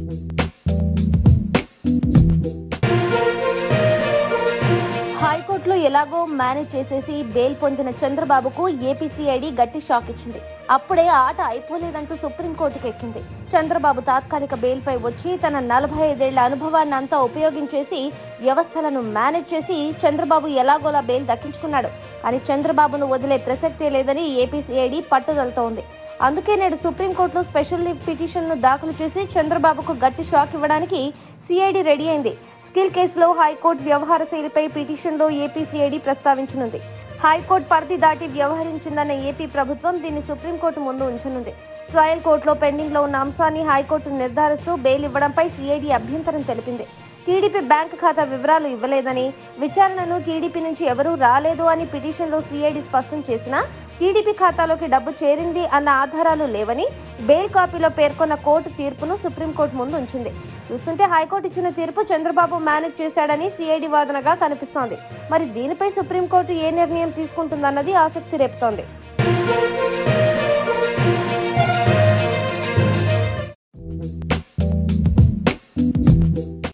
హైకోర్టులో ఎలాగో మేనేజ్ చేసేసి బెయిల్ పొందిన చంద్రబాబుకు ఏపీసీఐడి గట్టి షాక్ ఇచ్చింది అప్పుడే ఆట అయిపోలేదంటూ సుప్రీంకోర్టుకు ఎక్కింది చంద్రబాబు తాత్కాలిక బెయిల్పై వచ్చి తన నలభై ఐదేళ్ల అనుభవాన్ని అంతా ఉపయోగించేసి వ్యవస్థలను మేనేజ్ చేసి చంద్రబాబు ఎలాగోలా బెయిల్ దక్కించుకున్నాడు కానీ చంద్రబాబును వదిలే ప్రసక్తే లేదని ఏపీసీఐడి పట్టుదలతో ఉంది అందుకే నేడు సుప్రీంకోర్టులో స్పెషల్ లీవ్ పిటిషన్ను దాఖలు చేసి చంద్రబాబుకు గట్టి షాక్ ఇవ్వడానికి సిఐడి రెడీ అయింది స్కిల్ కేసులో హైకోర్టు వ్యవహార శైలిపై పిటిషన్లో ఏపీ సిఐడి ప్రస్తావించనుంది హైకోర్టు పరిధి దాటి వ్యవహరించిందన్న ఏపీ ప్రభుత్వం దీన్ని సుప్రీంకోర్టు ముందు ఉంచనుంది ట్రయల్ కోర్టులో పెండింగ్ లో ఉన్న అంశాన్ని హైకోర్టు నిర్ధారిస్తూ బెయిల్ ఇవ్వడంపై సిఐడి అభ్యంతరం తెలిపింది టీడీపీ బ్యాంక్ ఖాతా వివరాలు ఇవ్వలేదని విచారణను టీడీపీ నుంచి ఎవరూ రాలేదు అని పిటిషన్లో సిఐడి స్పష్టం చేసినా టీడీపీ ఖాతాలోకి డబ్బు చేరింది అన్న ఆధారాలు లేవని బెయిల్ కాపీలో పేర్కొన్న కోర్టు తీర్పును సుప్రీంకోర్టు ముందు ఉంచింది చూస్తుంటే హైకోర్టు ఇచ్చిన తీర్పు చంద్రబాబు మేనేజ్ చేశాడని సిఐడి వాదనగా కనిపిస్తోంది మరి దీనిపై సుప్రీంకోర్టు ఏ నిర్ణయం తీసుకుంటుందన్నది ఆసక్తి రేపుతోంది